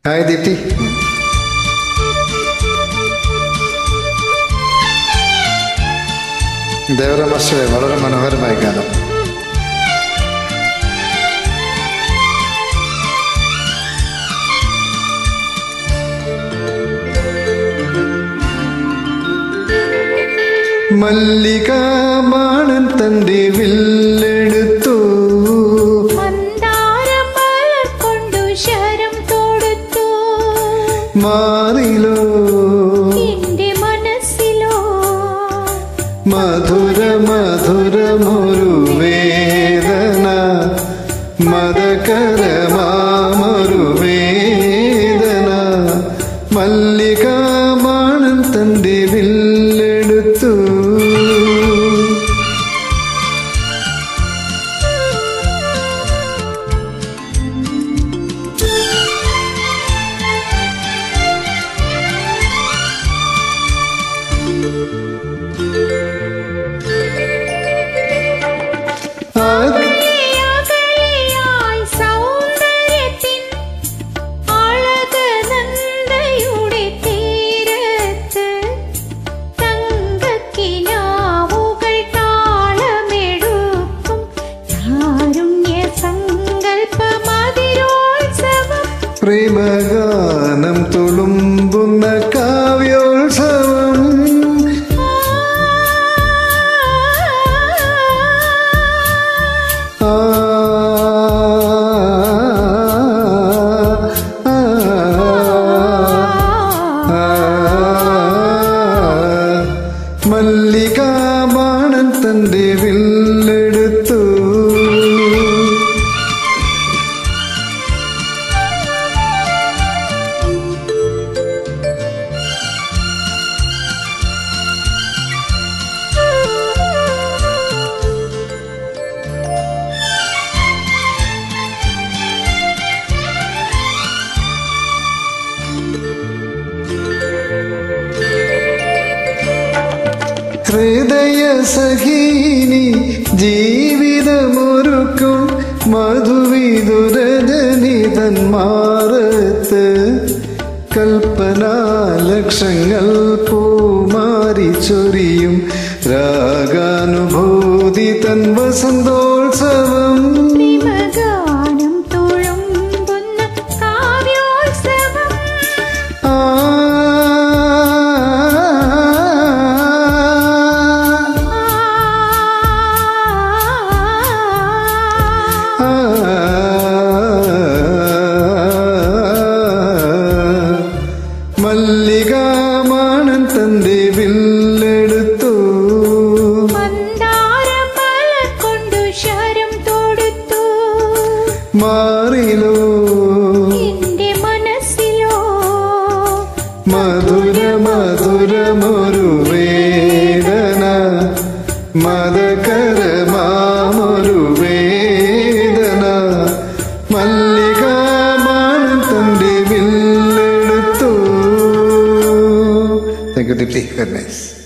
hi Deepthi Devara മാസ്റ്ററെ വളരെ മനോഹരമായ ഗാനം മല്ലികാമാണൻ തന്റെ വില്ലെടുത്തു മന്ദാരമലർ കൊണ്ടു ശരം തൊടുത്തു മാറിലോ എന്റെ മനസ്സിലോ മധുര മധുരമൊരു വേദന മതകരമാമൊരു വേദന മല്ലികാമാണൻ തന്റെ വില്ലെടുത്തു ആ അകലെയായി സൗന്ദര്യത്തിൻ അഴക് നന്ദയുടെ തീരത്ത് തങ്കക്കിനാവുകൾ താളമെടുക്കും കാരുണ്യ സങ്കല്പമതിരോത്സവം പ്രേമഗാനം തുളുമ്പുന്ന കാവ്യോത്സവം ആ, ആ, ആ, മല്ലികാമാണൻ തന്റെ വില്ലെടുത്തു ഹൃദയ സഖീനി ജീവിതമൊരുക്കും മധുവിതുരജനി തന്മാറത്ത് കൽപ്പനാലക്ഷങ്ങൾ പൂമാരി ചൊരിയും രാഗാനുഭൂതി തൻ വസന്തോത്സവം പ്രേമഗാനം തുളുമ്പുന്ന കാവ്യോത്സവം ആ മല്ലികാമാണൻ തന്റെ വില്ലെടുത്തു മന്ദാരമലർ കൊണ്ടു ശരം തൊടുത്തു മാറിലോ എന്റെ മനസ്സിലോ മധുര മധുരമൊരു വേദന മതകരമാമൊരു വേദന മല്ലികാമാണൻ തന്റെ വില്ലെടുത്തു thank you Deepthi very nice